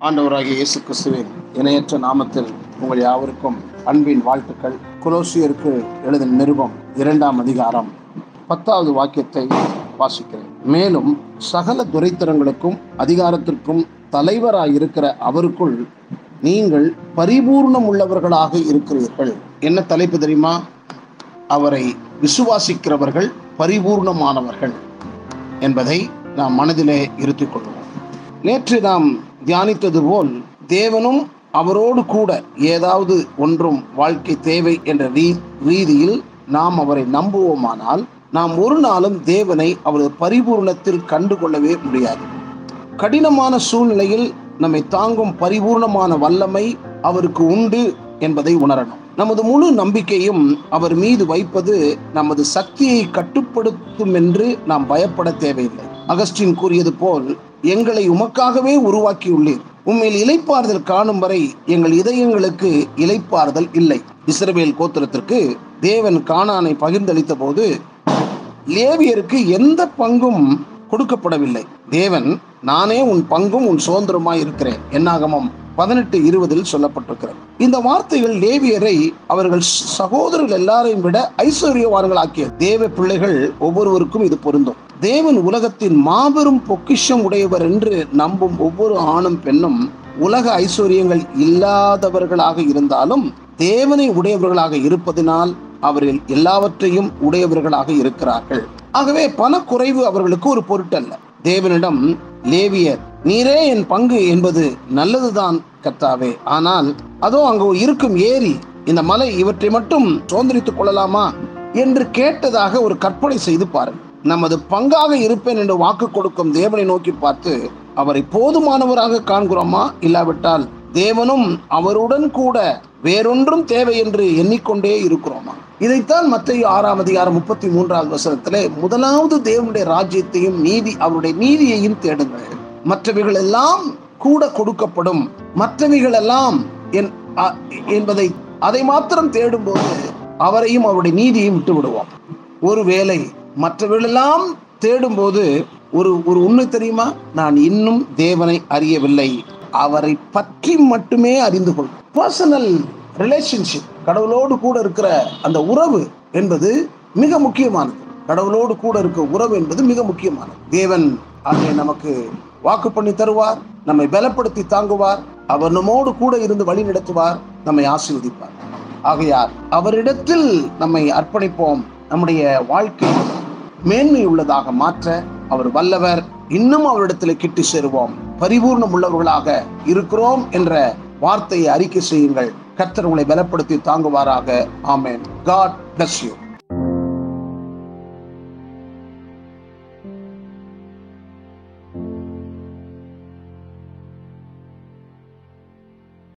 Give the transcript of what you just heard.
ஆண்டவராகிய இயேசு கிறிஸ்துவின் இணையற்ற நாமத்தில் உங்கள் யாவருக்கும் அன்பின் வாழ்த்துக்கள் குலோசியருக்கு எழுதின நிருபம் இரண்டாம் அதிகாரம் பத்தாவது வாக்கியத்தை வாசிக்கிறேன் மேலும் சகல துரைத்தரங்களுக்கும் அதிகாரத்திற்கும் தலைவராய் இருக்கிற அவருக்குள் நீங்கள் பரிபூர்ணம் உள்ளவர்களாக இருக்கிறீர்கள் என்ன தலைப்பு தெரியுமா அவரை விசுவாசிக்கிறவர்கள் பரிபூர்ணமானவர்கள் என்பதை நாம் மனதிலே இருத்திக் கொள்வோம் நேற்று நாம் தியானித்தது போல் தேவனும் அவரோடு கூட ஏதாவது ஒன்றும் வாழ்க்கை தேவை என்ற ரீ ரீதியில் நாம் அவரை நம்புவோமானால் நாம் ஒரு நாளும் தேவனை அவரது பரிபூர்ணத்தில் கண்டுகொள்ளவே முடியாது கடினமான சூழ்நிலையில் நம்மை தாங்கும் பரிபூர்ணமான வல்லமை அவருக்கு உண்டு என்பதை உணரணும் நமது முழு நம்பிக்கையும் அவர் மீது வைப்பது நமது சக்தியை கட்டுப்படுத்தும் என்று நாம் பயப்பட தேவையில்லை அகஸ்டின் கூறியது போல் எங்களை உமக்காகவே உருவாக்கியுள்ளீர் உண்மையில் இலைப்பாறுதல் காணும் வரை எங்கள் இதயங்களுக்கு இலைப்பாறுதல் இல்லை இஸ்ரவேல் கோத்திரத்திற்கு தேவன் கானானை பகிர்ந்தளித்த போது லேவியருக்கு எந்த பங்கும் கொடுக்கப்படவில்லை தேவன் நானே உன் பங்கும் உன் சுதந்திரமாய் இருக்கிறேன் என்னாகமம் பதினெட்டு இருபதில் சொல்லப்பட்டிருக்கிறது இந்த வார்த்தைகள் லேவியரை அவர்கள் சகோதரர்கள் எல்லாரையும் விட ஐஸ்வர்யவான்களாக்கிய தேவ பிள்ளைகள் ஒவ்வொருவருக்கும் இது பொருந்தும் தேவன் உலகத்தின் மாபெரும் பொக்கிஷம் உடையவர் என்று நம்பும் ஒவ்வொரு ஆணும் பெண்ணும் உலக ஐஸ்வர்யங்கள் இல்லாதவர்களாக இருந்தாலும் தேவனை உடையவர்களாக இருப்பதினால் அவர்கள் எல்லாவற்றையும் உடையவர்களாக இருக்கிறார்கள் ஆகவே பணக்குறைவு அவர்களுக்கு ஒரு பொருட்டல்ல தேவனிடம் லேவியர் நீரே என் பங்கு என்பது நல்லதுதான் கர்த்தாவே ஆனால் அதோ அங்கு இருக்கும் ஏரி இந்த மலை இவற்றை மட்டும் சுதந்திரித்துக் கொள்ளலாமா என்று கேட்டதாக ஒரு கற்பனை செய்து பாருங்கள் நமது பங்காக இருப்பேன் என்று வாக்கு கொடுக்கும் தேவனை நோக்கி பார்த்து அவரை போதுமானவராக காண்கிறோமா இல்லாவிட்டால் தேவனும் அவருடன் கூட வேறொன்றும் தேவை என்று எண்ணிக்கொண்டே இருக்கிறோமா இதைத்தான் மத்திய ஆறாம் அதிகாரம் முப்பத்தி மூன்றாவது வசனத்திலே முதலாவது தேவனுடைய ராஜ்யத்தையும் நீதி அவருடைய நீதியையும் தேடுங்கள் மற்றவைகள் எல்லாம் கூட கொடுக்கப்படும் மற்றவைகள் எல்லாம் என்பதை அதை மாத்திரம் தேடும்போது அவரையும் அவருடைய நீதியையும் விட்டு விடுவோம் ஒருவேளை மற்றவர்களெல்லாம் தேடும்போது ஒரு ஒரு உண்மை தெரியுமா நான் இன்னும் தேவனை அறியவில்லை அவரை பற்றி மட்டுமே அறிந்து கொள் பர்சனல் ரிலேஷன்ஷிப் கடவுளோடு கூட இருக்கிற அந்த உறவு என்பது மிக முக்கியமானது கடவுளோடு கூட இருக்க உறவு என்பது மிக முக்கியமானது தேவன் அதை நமக்கு வாக்கு பண்ணி தருவார் நம்மை பலப்படுத்தி தாங்குவார் அவர் நம்மோடு கூட இருந்து வழி நடத்துவார் நம்மை ஆசீர்வதிப்பார் ஆகையார் அவரிடத்தில் நம்மை அர்ப்பணிப்போம் நம்முடைய வாழ்க்கை மேன்மை உள்ளதாக மாற்ற அவர் வல்லவர் இன்னும் அவரிடத்தில் கிட்டி சேருவோம் பரிபூர்ணம் உள்ளவர்களாக இருக்கிறோம் என்ற வார்த்தையை அறிக்கை செய்யுங்கள் கர்த்தர் உங்களை பலப்படுத்தி தாங்குவாராக ஆமேன் காட் பிளஸ் யூ